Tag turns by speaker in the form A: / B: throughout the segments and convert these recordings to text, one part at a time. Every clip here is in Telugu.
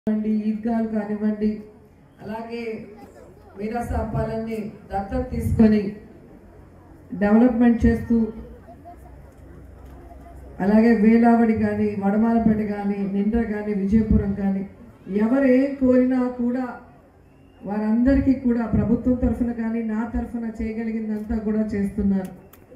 A: కానివ్వండి ఈద్గాలు కానివ్వండి అలాగే వీరాసాపాలన్నీ దత్తత తీసుకొని డెవలప్మెంట్ చేస్తూ అలాగే వేలావడి కానీ వడమాలపేట కానీ నిండ్ర కానీ విజయపురం కానీ ఎవరు ఏం కోరినా కూడా వారందరికీ కూడా ప్రభుత్వం తరఫున కానీ నా తరఫున చేయగలిగిందంతా కూడా చేస్తున్నారు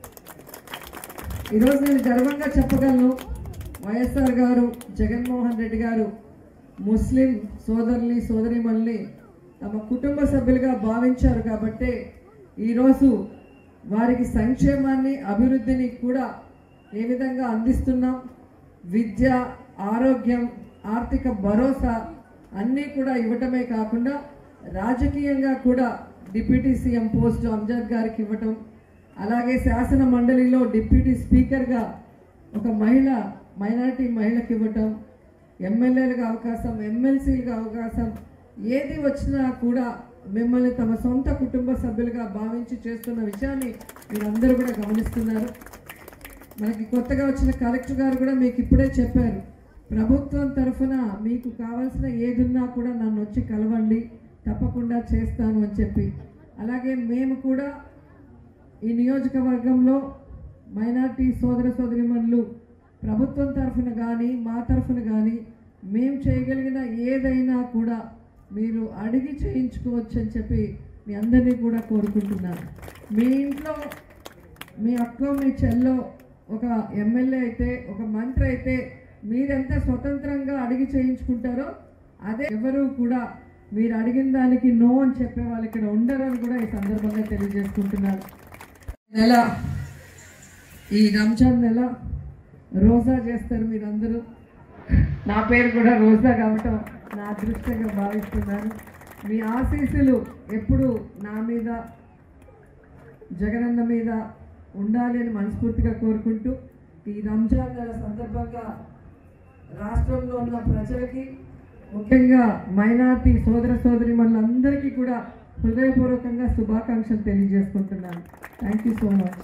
A: ఈరోజు నేను గర్వంగా చెప్పగలను వైఎస్ఆర్ గారు జగన్మోహన్ రెడ్డి గారు ముస్లిం సోదరుల్ని సోదరిమల్ని తమ కుటుంబ సభ్యులుగా భావించారు కాబట్టే ఈరోజు వారికి సంక్షేమాన్ని అభివృద్ధిని కూడా ఏ విధంగా అందిస్తున్నాం విద్య ఆరోగ్యం ఆర్థిక భరోసా అన్నీ కూడా ఇవ్వటమే కాకుండా రాజకీయంగా కూడా డిప్యూటీ సీఎం పోస్ట్ అంజద్ గారికి ఇవ్వటం అలాగే శాసన మండలిలో డిప్యూటీ స్పీకర్గా ఒక మహిళ మైనారిటీ మహిళకి ఇవ్వటం ఎమ్మెల్యేలుగా అవకాశం ఎమ్మెల్సీలుగా అవకాశం ఏది వచ్చినా కూడా మిమ్మల్ని తమ సొంత కుటుంబ సభ్యులుగా భావించి చేస్తున్న విషయాన్ని మీరందరూ కూడా గమనిస్తున్నారు మనకి కొత్తగా వచ్చిన కలెక్టర్ గారు కూడా మీకు ఇప్పుడే చెప్పారు ప్రభుత్వం తరఫున మీకు కావాల్సిన ఏదున్నా కూడా నన్ను వచ్చి కలవండి తప్పకుండా చేస్తాను అని చెప్పి అలాగే మేము కూడా ఈ నియోజకవర్గంలో మైనార్టీ సోదర సోదరిమణులు ప్రభుత్వం తరఫున కానీ మా తరఫున కానీ మేము చేయగలిగిన ఏదైనా కూడా మీరు అడిగి చేయించుకోవచ్చు అని చెప్పి మీ అందరినీ కూడా కోరుకుంటున్నాను మీ ఇంట్లో మీ అక్క మీ చెల్లో ఒక ఎమ్మెల్యే అయితే ఒక మంత్రి అయితే మీరెంత స్వతంత్రంగా అడిగి చేయించుకుంటారో అదే ఎవరు కూడా మీరు అడిగిన దానికి నో అని చెప్పే వాళ్ళు ఇక్కడ ఉండరు అని కూడా ఈ సందర్భంగా తెలియజేసుకుంటున్నాను నెల ఈ రంజాన్ నెల రోజా చేస్తారు మీరందరూ నా పేరు కూడా రోజా కావటం నా అదృష్టంగా భావిస్తున్నాను మీ ఆశీస్సులు ఎప్పుడు నా మీద జగనన్న మీద ఉండాలి అని మనస్ఫూర్తిగా కోరుకుంటూ ఈ రంజాన్ నెల సందర్భంగా రాష్ట్రంలో ఉన్న ప్రజలకి ముఖ్యంగా మైనార్టీ సోదర సోదరి అందరికీ కూడా హృదయపూర్వకంగా శుభాకాంక్షలు తెలియజేసుకుంటున్నాను థ్యాంక్ యూ సో మచ్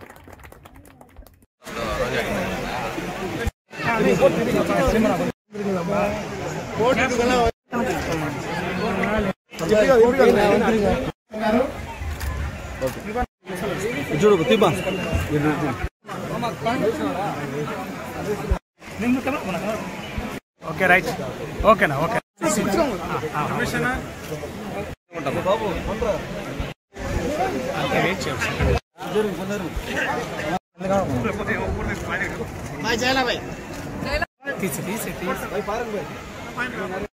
B: చూడు తీపా
C: ఓకే రైట్ ఓకేనా ఓకే తీసి తీసి తీసి